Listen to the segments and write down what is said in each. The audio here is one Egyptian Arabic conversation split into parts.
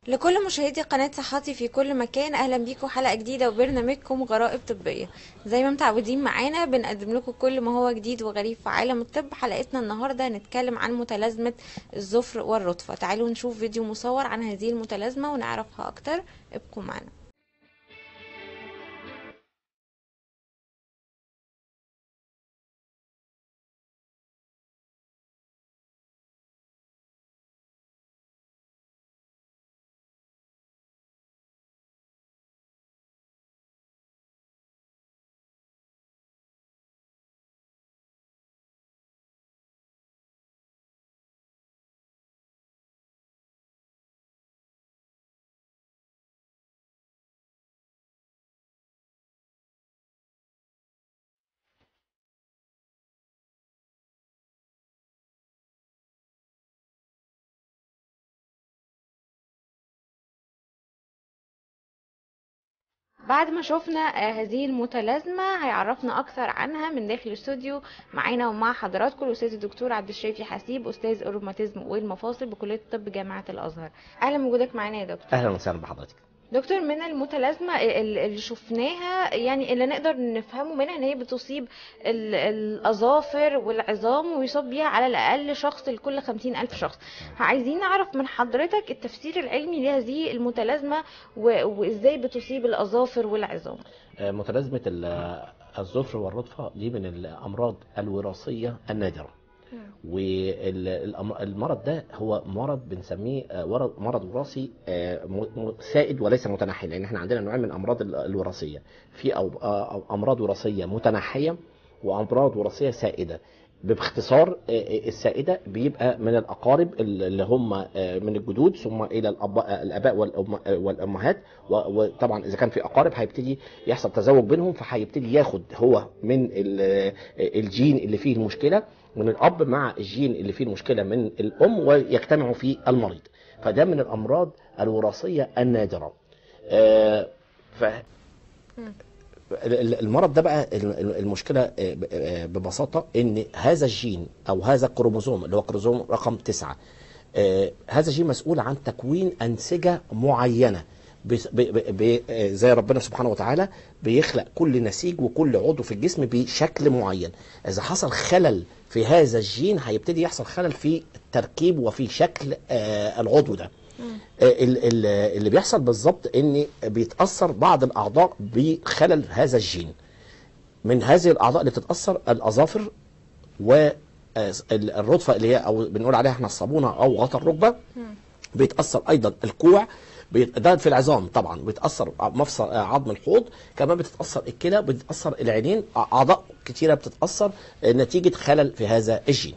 لكل مشاهدي قناة صحتي في كل مكان أهلا بيكم حلقة جديدة وبرنامجكم غرائب طبية زي ما متعودين معانا بنقدم لكم كل ما هو جديد وغريب في عالم الطب حلقتنا النهاردة هنتكلم عن متلازمة الظفر والرطفة تعالوا نشوف فيديو مصور عن هذه المتلازمة ونعرفها أكتر ابقوا معنا بعد ما شفنا آه، هذه المتلازمة هيعرفنا أكثر عنها من داخل الاستوديو معانا ومع حضراتكم الأستاذ الدكتور عبد الشافي حسيب أستاذ الروماتيزم والمفاصل بكلية الطب جامعة الأزهر أهلا بوجودك معانا يا دكتور اهلا وسهلا بحضرتك دكتور من المتلازمة ال- اللي شفناها يعني اللي نقدر نفهمه منها ان هي بتصيب ال- الأظافر والعظام ويصاب بيها على الأقل شخص لكل خمسين ألف شخص عايزين نعرف من حضرتك التفسير العلمي لهذه المتلازمة و- وإزاي بتصيب الأظافر والعظام آه، متلازمه ال- الظفر والرطفه دي من الامراض الوراثيه النادره والمرض ده هو مرض بنسميه آه، ورد- مرض وراثي آه، م- م- سائد وليس متنحي لان احنا عندنا نوعين من الامراض ال- الوراثيه في أو- آه، أو امراض وراثيه متنحيه وامراض وراثيه سائده باختصار آه، آه، السائده بيبقى من الاقارب اللي هم آه، من الجدود ثم الى الأب- آه، الاباء والأم- آه، والامهات و- وطبعا اذا كان في اقارب هيبتدي يحصل تزاوج بينهم فهيبتدي ياخد هو من ال- آه، الجين اللي فيه المشكله من الاب مع الجين اللي فيه المشكله من الام ويجتمعوا في المريض فده من الامراض الوراثيه النادره آه، ف ال- المرض ده بقى ال- المشكله آه، ب- آه، ببساطه ان هذا الجين او هذا الكروموزوم اللي هو كروموزوم رقم تسعة آه، هذا الجين مسؤول عن تكوين انسجه معينه بس- ب- ب- ب- آه، زي ربنا سبحانه وتعالى بيخلق كل نسيج وكل عضو في الجسم بشكل معين اذا حصل خلل في هذا الجين هيبتدي يحصل خلل في التركيب وفي شكل آه، العضو ده آه، ال- ال- اللي بيحصل بالظبط ان بيتاثر بعض الاعضاء بخلل هذا الجين من هذه الاعضاء اللي بتتاثر الاظافر والرضفه اللي هي او بنقول عليها احنا الصابونه او غطا الركبه بيتاثر ايضا الكوع بيت- ده في العظام طبعا بيتاثر مفصل آه، عظم الحوض كمان بتتاثر الكلى بتتاثر العينين اعضاء كتيره بتتاثر آه، نتيجه خلل في هذا الجين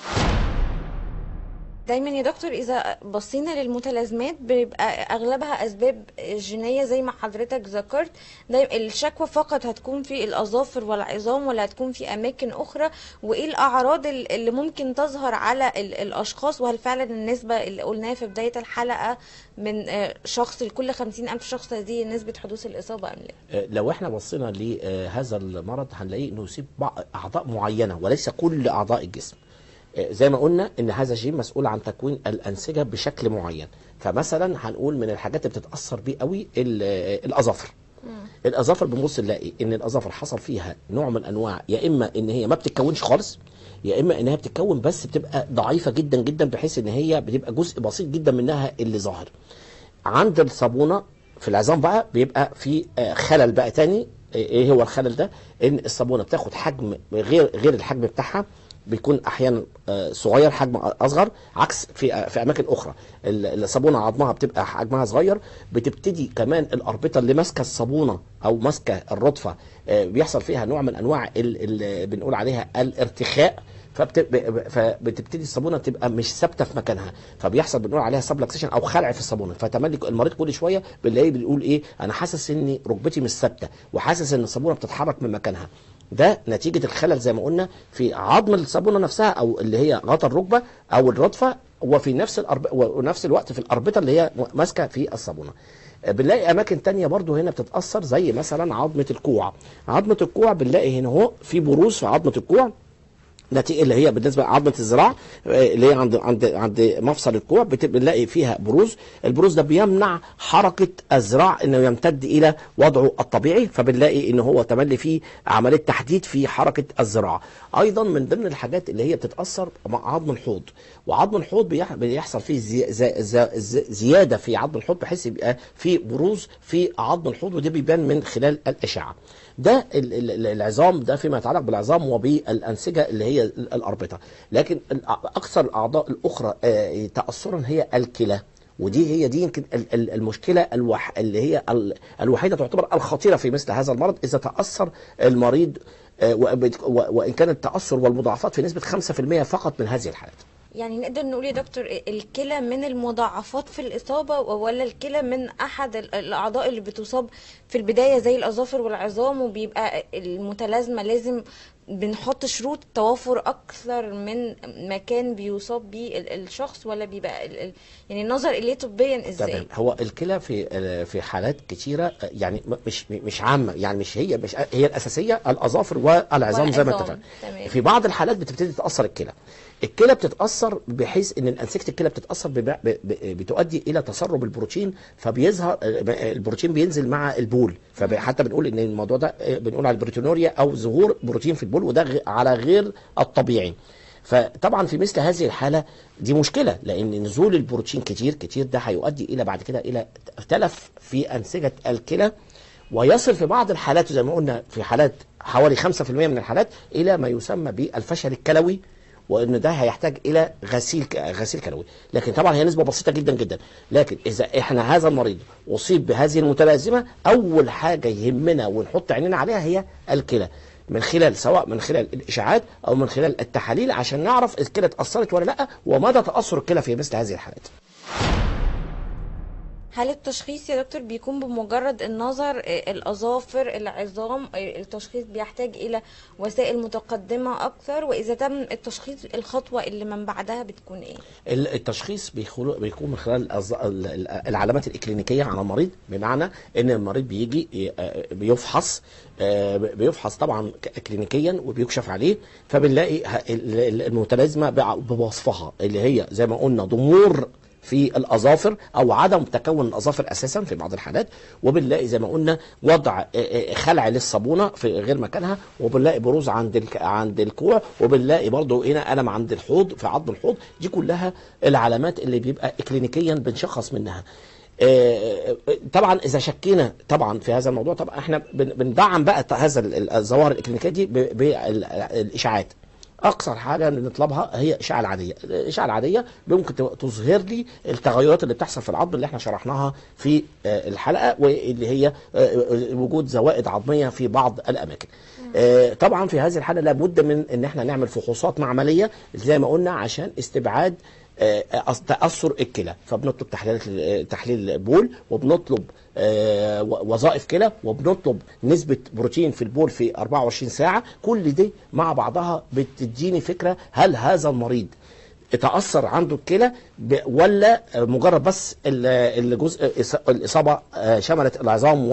دايما يا دكتور اذا بصينا للمتلازمات بيبقى اغلبها اسباب جينيه زي ما حضرتك ذكرت دايما الشكوى فقط هتكون في الاظافر والعظام ولا هتكون في اماكن اخرى وايه الاعراض ال- اللي ممكن تظهر على ال- الاشخاص وهل فعلا النسبه اللي قلناها في بدايه الحلقه من آه، شخص لكل خمسين الف شخص هذه نسبه حدوث الاصابه ام لا آه، لو احنا بصينا لهذا المرض هنلاقيه انه يصيب بعض اعضاء معينه وليس كل اعضاء الجسم آه، زي ما قلنا ان هذا الجين مسؤول عن تكوين الانسجه بشكل معين فمثلا هنقول من الحاجات اللي بتتاثر بيه قوي ال- آه، الاظافر الاظافر بنبص نلاقي ان الاظافر حصل فيها نوع من انواع يا اما ان هي ما بتتكونش خالص يا اما ان هي بتتكون بس بتبقى ضعيفه جدا جدا بحيث ان هي بتبقى جزء بسيط جدا منها اللي ظاهر عند الصابونه في العظام بقى بيبقى في آه، خلل بقى تاني آه، ايه هو الخلل ده ان الصابونه بتاخد حجم غير غير الحجم بتاعها بيكون احيانا آه، صغير حجم اصغر عكس في آه، في اماكن اخرى ال- الصابونه عظمها بتبقى حجمها صغير بتبتدي كمان الاربطه اللي ماسكه الصابونه او ماسكه الرطفه آه، بيحصل فيها نوع من انواع اللي بنقول عليها الارتخاء فبت... ب- فبتبتدي الصابونه تبقى مش ثابته في مكانها فبيحصل بنقول عليها سبلكسيشن او خلع في الصابونه فتملي المريض كل شويه بنلاقيه بيقول ايه انا حاسس ان ركبتي مش ثابته وحاسس ان الصابونه بتتحرك من مكانها ده نتيجه الخلل زي ما قلنا في عظم الصابونه نفسها او اللي هي غطا الركبه او الرطفه وفي نفس الأرب... ونفس الوقت في الاربطه اللي هي ماسكه في الصابونه بنلاقي اماكن تانية برضو هنا بتتاثر زي مثلا عظمه الكوع عظمه الكوع بنلاقي هنا اهو في بروز في عظمه الكوع نتيجه اللي هي بالنسبه لعظمه الذراع آه، اللي هي عند عند عند مفصل الكوع بت- بنلاقي فيها بروز البروز ده بيمنع حركه الذراع انه يمتد الى وضعه الطبيعي فبنلاقي ان هو تملي فيه عمليه تحديد في حركه الذراع ايضا من ضمن الحاجات اللي هي بتتاثر مع عظم الحوض وعظم الحوض بيح- بيحصل فيه زي زي زي زي زياده في عظم الحوض بحيث يبقى في بروز في عظم الحوض وده بيبان من خلال الاشعه ده ال- ال- ال- العظام ده فيما يتعلق بالعظام وبالانسجه اللي هي ال- الاربطه لكن الأ- اكثر الاعضاء الاخرى آه، تاثرا هي الكلى ودي هي دي يمكن ال- ال- المشكله الوح اللي هي ال- الوحيده تعتبر الخطيره في مثل هذا المرض اذا تاثر المريض آه، وبت- و- وان كان التاثر والمضاعفات في نسبه 5% فقط من هذه الحالات يعني نقدر نقول يا دكتور الكلى من المضاعفات في الإصابة ولا الكلى من أحد ال- الأعضاء اللي بتصاب في البداية زي الأظافر والعظام وبيبقى المتلازمة لازم بنحط شروط توافر أكثر من مكان بيصاب بيه ال- الشخص ولا بيبقى ال- ال- يعني النظر إليه طبيا إزاي؟ تمام هو الكلى في في حالات كتيره يعني م- مش مش عامه يعني مش هي مش هي الاساسيه الاظافر والعظام زي ما والعظام، اتفقنا تمام. في بعض الحالات بتبتدي تتاثر الكلى الكلى بتتاثر بحيث ان انسجه الكلى بتتاثر بب- ب- ب- بتؤدي الى تسرب البروتين فبيظهر البروتين بينزل مع البول فحتى بنقول ان الموضوع ده بنقول على البروتينوريا او ظهور بروتين في البول وده غ- على غير الطبيعي فطبعا في مثل هذه الحاله دي مشكله لان نزول البروتين كتير كتير ده هيؤدي الى بعد كده الى تلف في انسجه الكلى ويصل في بعض الحالات زي ما قلنا في حالات حوالي 5% من الحالات الى ما يسمى بالفشل الكلوي وان ده هيحتاج الى غسيل غسيل كلوي لكن طبعا هي نسبه بسيطه جدا جدا لكن اذا احنا هذا المريض اصيب بهذه المتلازمه اول حاجه يهمنا ونحط عينينا عليها هي الكلى من خلال سواء من خلال الاشاعات او من خلال التحاليل عشان نعرف الكلى اتاثرت ولا لا ومدى تاثر الكلى في مثل هذه الحالات هل التشخيص يا دكتور بيكون بمجرد النظر آه، الأظافر العظام آه، التشخيص بيحتاج إلى وسائل متقدمة أكثر وإذا تم التشخيص الخطوة اللي من بعدها بتكون إيه؟ ال- التشخيص بيخلو- بيكون من خلال الأز- ال- ال- العلامات الإكلينيكية على المريض بمعنى إن المريض بيجي ي- آه، بيفحص آه، بيفحص طبعا ك- كلينيكيا وبيكشف عليه فبنلاقي ه- ال- ال- المتلازمة بع- بوصفها اللي هي زي ما قلنا ضمور في الاظافر او عدم تكون الاظافر اساسا في بعض الحالات وبنلاقي زي ما قلنا وضع آه، آه، خلع للصابونه في غير مكانها وبنلاقي بروز عند الك... عند الكوع وبنلاقي برضو هنا الم عند الحوض في عظم الحوض دي كلها العلامات اللي بيبقى اكلينيكيا بنشخص منها آه، طبعا اذا شكينا طبعا في هذا الموضوع طبعا احنا بن- بندعم بقى هذا ال- الظواهر الاكلينيكيه دي ب- بالاشاعات اقصر حاجه نطلبها هي الاشعه العاديه الاشعه العاديه ممكن ت- تظهر لي التغيرات اللي بتحصل في العظم اللي احنا شرحناها في آه، الحلقه واللي هي آه، وجود زوائد عظميه في بعض الاماكن آه، طبعا في هذه الحاله لابد من ان احنا نعمل فحوصات معمليه زي ما قلنا عشان استبعاد آه، أص- تاثر الكلى فبنطلب تحليل تحليل بول وبنطلب آه، و- وظائف كلى وبنطلب نسبه بروتين في البول في 24 ساعه كل دي مع بعضها بتديني فكره هل هذا المريض اتأثر عنده الكلى ب- ولا مجرد بس ال- الجزء الإص- الإصابة آه، شملت العظام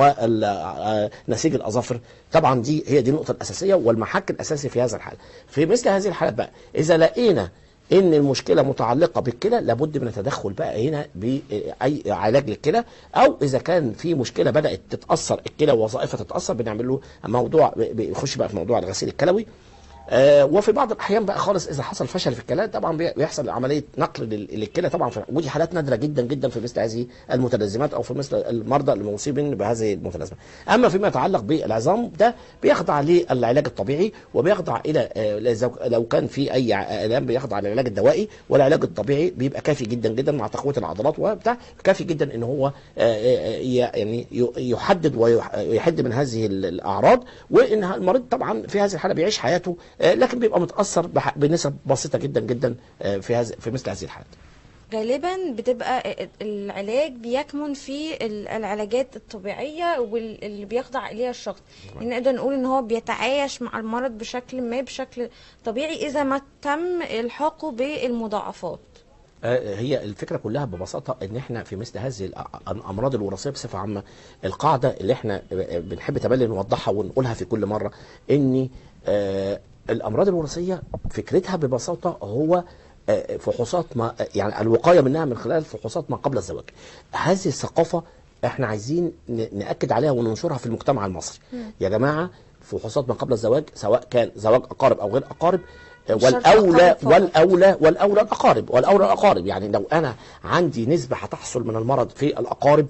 ونسيج الأظافر طبعا دي هي دي النقطة الأساسية والمحك الأساسي في هذا الحالة في مثل هذه الحالات بقى إذا لقينا ان المشكله متعلقه بالكلى لابد من التدخل بقى هنا باي علاج للكلى او اذا كان في مشكله بدات تتاثر الكلى ووظائفها تتاثر بنعمل له موضوع بيخش بقى في موضوع الغسيل الكلوي آه، وفي بعض الاحيان بقى خالص اذا حصل فشل في الكلى طبعا بي- بيحصل عمليه نقل لل- للكلى طبعا في ودي حالات نادره جدا جدا في مثل هذه المتلازمات او في مثل المرضى المصيبين بهذه المتلازمه. اما فيما يتعلق بالعظام ده بيخضع للعلاج الطبيعي وبيخضع الى آه، لو- لو كان في اي ع- الام بيخضع للعلاج الدوائي والعلاج الطبيعي بيبقى كافي جدا جدا مع تقويه العضلات وبتاع كافي جدا ان هو آه، آه، ي- يعني ي- يحدد ويحد من هذه ال- الاعراض وان المريض طبعا في هذه الحاله بيعيش حياته آه، لكن بيبقى متاثر بح- بنسب بسيطه جدا جدا آه، في هذا في مثل هذه الحالات. غالبا بتبقى العلاج بيكمن في ال- العلاجات الطبيعية واللي بيخضع إليها الشخص يعني نقدر نقول إن هو بيتعايش مع المرض بشكل ما بشكل طبيعي إذا ما تم إلحاقه بالمضاعفات آه، هي الفكره كلها ببساطه ان احنا في مثل هذه الأ- الامراض الوراثيه بصفه عامه القاعده اللي احنا بنحب تبالي نوضحها ونقولها في كل مره ان آه، الامراض الوراثيه فكرتها ببساطه هو آه، فحوصات ما يعني الوقايه منها من خلال فحوصات ما قبل الزواج هذه الثقافه احنا عايزين ن- ناكد عليها وننشرها في المجتمع المصري يا جماعه فحوصات ما قبل الزواج سواء كان زواج اقارب او غير اقارب آه، مش شرط والاولى أقارب فقط. والاولى والاولى الاقارب والاولى الاقارب يعني لو انا عندي نسبه هتحصل من المرض في الاقارب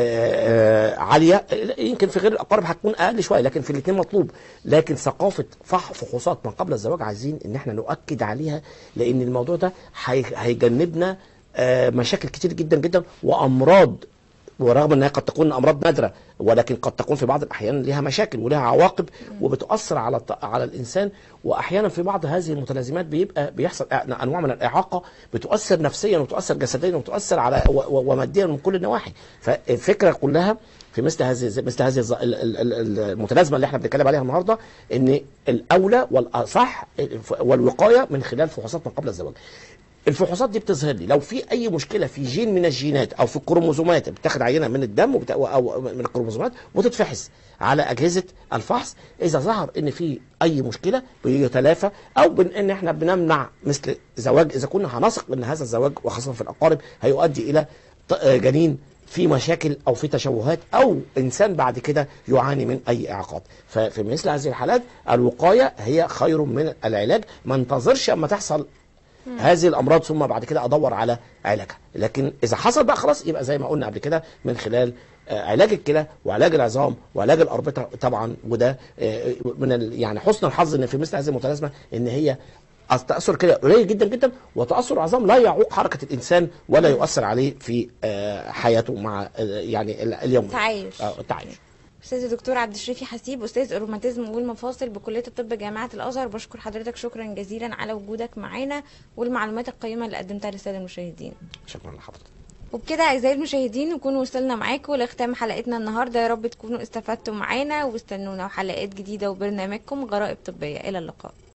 آه، آه، عاليه آه، يمكن في غير الاقارب هتكون اقل شويه لكن في الاثنين مطلوب لكن ثقافه فح فحوصات ما قبل الزواج عايزين ان احنا نؤكد عليها لان الموضوع ده هي- هيجنبنا آه، مشاكل كتير جدا جدا وامراض ورغم انها قد تكون امراض نادره ولكن قد تكون في بعض الاحيان لها مشاكل ولها عواقب وبتؤثر على الط- على الانسان واحيانا في بعض هذه المتلازمات بيبقى بيحصل أ- انواع من الاعاقه بتؤثر نفسيا وتؤثر جسديا وتؤثر على و- و- وماديا من كل النواحي فالفكره كلها في مثل هذه مثل هذه الز- ال- ال- ال- المتلازمه اللي احنا بنتكلم عليها النهارده ان الاولى والاصح والوقايه من خلال فحوصات ما قبل الزواج الفحوصات دي بتظهر لي لو في اي مشكله في جين من الجينات او في الكروموزومات بتاخد عينه من الدم وبت... او من الكروموزومات وتتفحص على اجهزه الفحص اذا ظهر ان في اي مشكله بيتلافى او بن ان احنا بنمنع مثل زواج اذا كنا هنثق ان هذا الزواج وخاصه في الاقارب هيؤدي الى ط- آه، جنين في مشاكل او في تشوهات او انسان بعد كده يعاني من اي اعاقات ففي مثل هذه الحالات الوقايه هي خير من العلاج ما انتظرش اما تحصل هذه الامراض ثم بعد كده ادور على علاجها لكن اذا حصل بقى خلاص يبقى زي ما قلنا قبل كده من خلال آه، علاج الكلى وعلاج العظام وعلاج الاربطه طبعا وده آه، من ال- يعني حسن الحظ ان في مثل هذه المتلازمه ان هي التاثر كده قليل جدا جدا وتاثر العظام لا يعوق حركه الانسان ولا يؤثر عليه في آه، حياته مع آه، يعني ال- اليوم تعايش. التعايش استاذ الدكتور عبد الشريفي حسيب استاذ الروماتيزم والمفاصل بكليه الطب جامعه الازهر بشكر حضرتك شكرا جزيلا على وجودك معانا والمعلومات القيمه اللي قدمتها للساده المشاهدين شكرا لحضرتك وبكده اعزائي المشاهدين نكون وصلنا معاكم لختام حلقتنا النهارده يا رب تكونوا استفدتوا معانا واستنونا وحلقات جديده وبرنامجكم غرائب طبيه الى اللقاء